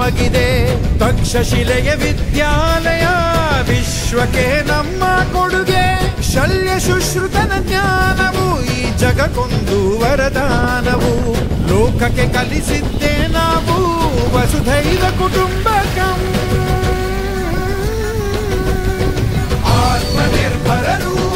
ನಮಗಿದೆ ತಕ್ಷಶಿಲೆಯ ವಿದ್ಯಾಲಯ ವಿಶ್ವಕ್ಕೆ ನಮ್ಮ ಕೊಡುಗೆ ಶಲ್ಯ ಶುಶ್ರುತನ ಜ್ಞಾನವು ಈ ಜಗಕ್ಕೊಂದು ವರದಾನವು ಲೋಕಕ್ಕೆ ಕಲಿಸಿದ್ದೇ ನಾವು ವಸುಧೈವ ಕುಟುಂಬಕಂ ಆತ್ಮನಿರ್ಭರರು